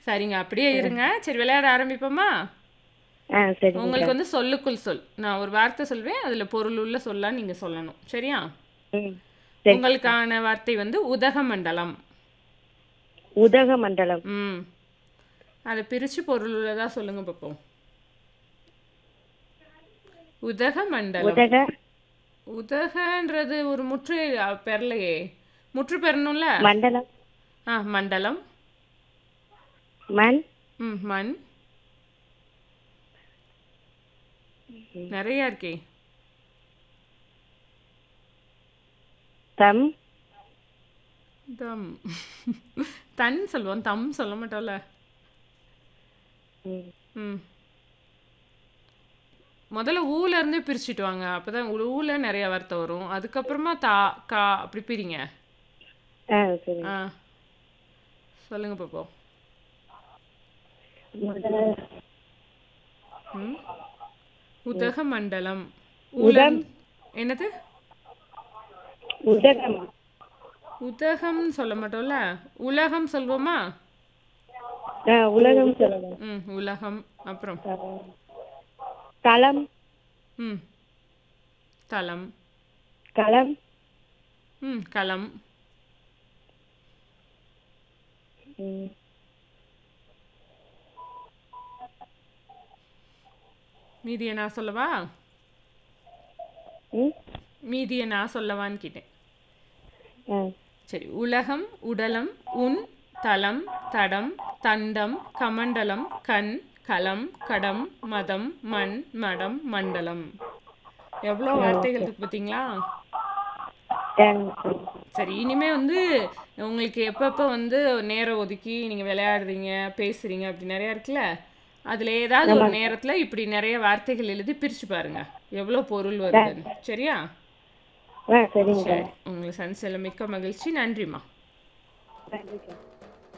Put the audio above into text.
சரிங்க அப்படியே இருங்க சரி விளையாட ஆரம்பிப்போமா ஆ சரிங்க உங்களுக்கு வந்து சொல்லுக்குள் சொல் நான் ஒரு வார்த்தை சொல்வேன் அதில் பொருள் உள்ள சொல்லா நீங்கள் சொல்லணும் சரியா ம் சரி உங்களுக்கான வார்த்தை வந்து உதகமண்டலம் உதகமண்டலம் ம் அதை பிரித்து பொருள் உள்ளதா சொல்லுங்க பார்ப்போம் உதகமண்டலம் உதக உதகன்றது ஒரு முற்று அ, பெறலையே முற்று பெறணும்ல மண்டலம் ஆ மண்டலம் மண் ம் மண் நிறைய இருக்கே தம் தம் தன் சொல்லுவோம் தம் சொல்ல மாட்டோம்ல ம் ம் முதல்ல ஊல இருந்தே பிரிச்சுட்டு வாங்க அப்பதான் ஊ- ஊல நிறைய வார்த்தை வரும் அதுக்கப்புறமா தா கா அப்படி பிரிங்க ஆ சரி ஆ சொல்லுங்க பாப்போம் உத ம் உதக மண்டலம் உதம் என்னது உதகம் உதகம் சொல்ல மாட்டோம்ல உலகம் சொல்வோமா ஆ உலகம் சொல்லலாம் ம் உலகம் அப்புறம் ஆ. தலம் ம் தலம் களம் ம் களம் ம் மீதியை நான் சொல்லவா ம் மீதியை நான் சொல்லவான்னு கேட்டேன் ஆ சரி உலகம் உடலம் உன் தலம் தடம் தண்டம் கமண்டலம் கண் களம் கடம் மதம் மண் மடம் மண்டலம் எவ்வளோ வார்த்தைகள் இருக்கு பார்த்தீங்களா தேங்க்ஸ் சரி இனிமே வந்து உங்களுக்கு எப்பப்போ வந்து நேரம் ஒதுக்கி நீங்கள் விளையாடுறீங்க பேசுறீங்க அப்படி நிறையா இருக்குல்ல அதில் ஏதாவது ஒரு நேரத்தில் இப்படி நிறைய வார்த்தைகள் எழுதி பிரித்து பாருங்க எவ்வளோ பொருள் வருதுன்னு சரியா ஆ சரிங்க சரி உங்களை சந்திச்சல மிக்க மகிழ்ச்சி நன்றிம்மா நன்றி சார்